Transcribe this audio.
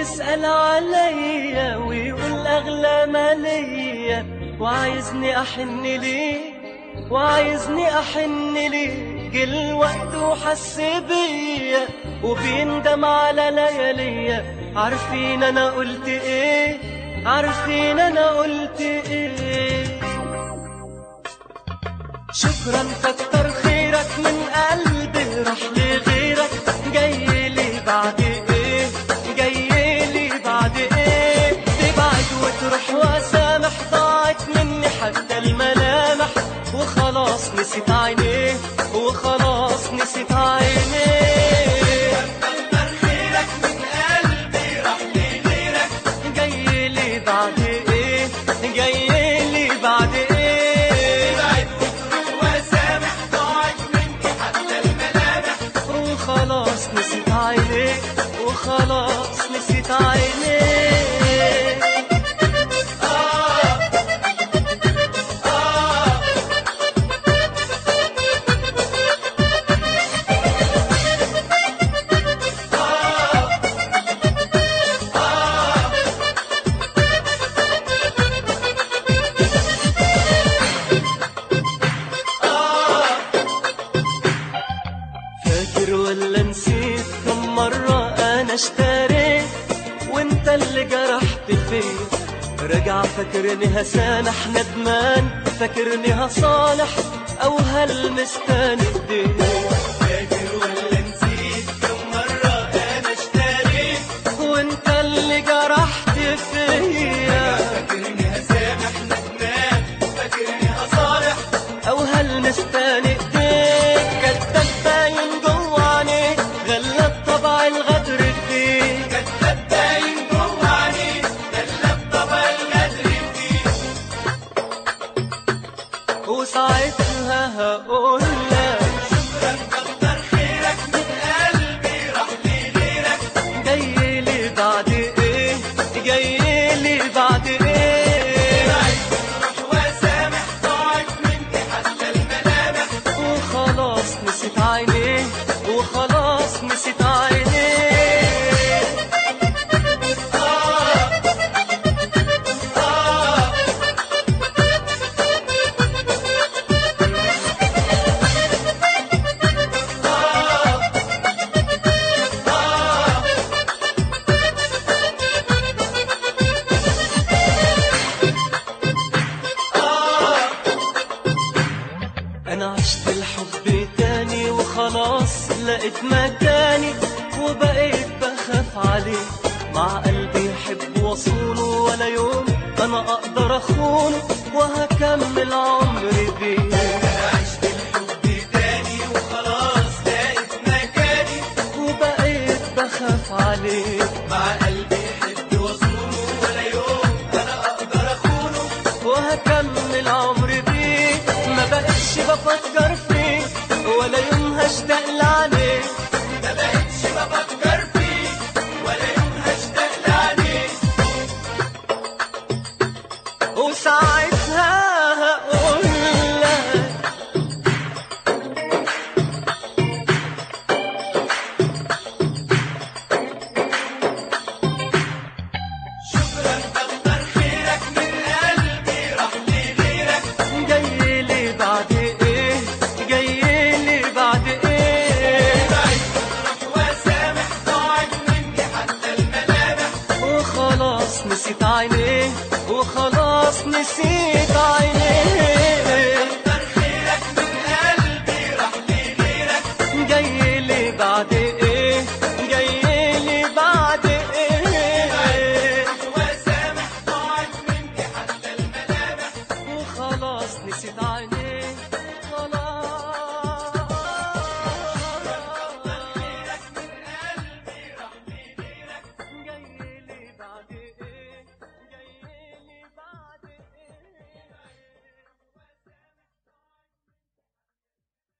يسأل عليا ويقول أغلى ما ليا وعايزني أحن ليه وعايزني أحن ليه جه الوقت وحس بيا وبيندم على لياليا عارفين أنا قلت إيه عارفين أنا قلت إيه شكرا كتر خيرك من قلبي راح لغيرك جاي لي بعد ايه جاي لي بعد ايه تبعد وتروح وسامح ضاعت مني حتى الملامح وخلاص نسيت عينيه وخلاص نسيت عينيه كتر خيرك من قلبي راح لغيرك جاي لي بعد ايه جاي لي بعد ايه تبعد وتروح وسامح ضاعت مني حتى الملامح وخلاص نسيت عينيك وخلاص نسيت عينيك آه آه فاكر ولا نسيت كم مرة أنا اشتريت وانت اللي جرحت فيا راجع فاكرني هسامح ندمان فاكرني هصالح أو هلمستاني ايديك فاكر ولا نسيت كم مرة أنا اشتريت وانت اللي جرحت فيا فاكرني هسامح ندمان فاكرني هصالح او هلمستاني ايديك كداب باين جوه عينيك غلب طبع الغدر فيك كداب باين جوه عينيك غلب طبع الغدر فيك وساعتها هقول لك شكرا كتر خيرك من قلبي راح لغيرك جاي لي بعد ايه جاي لي بعد ايه روح وسامح ضاعت مني حتى الملامح وخلاص نسيت عينيه وخلاص نسيت عينيه آه آه انا عشت الحب تاني وخلاص لقيت مكاني وبقيت بخاف عليه مع قلبي يحب وصوله ولا يوم انا اقدر اخونه وهكمل عمري بيه انا عشت الحب تاني وخلاص لقيت مكاني وبقيت بخاف عليه مع قلبي يحب وصوله ولا يوم انا اقدر اخونه وهكمل عمري بيه ما بقتش بفكر فيه ولا يوم هشتاق لعليه ما بقتش بفكر فيه ولا يوم هشتاق لعليه وساعتها هقول لك شكرا كتر خيرك من قلبي راح لغيرك جاي لي بعد ايه جاي لي بعد ايه روح وسامح ضاعت مني حتى الملامح وخلاص نسيت عينيك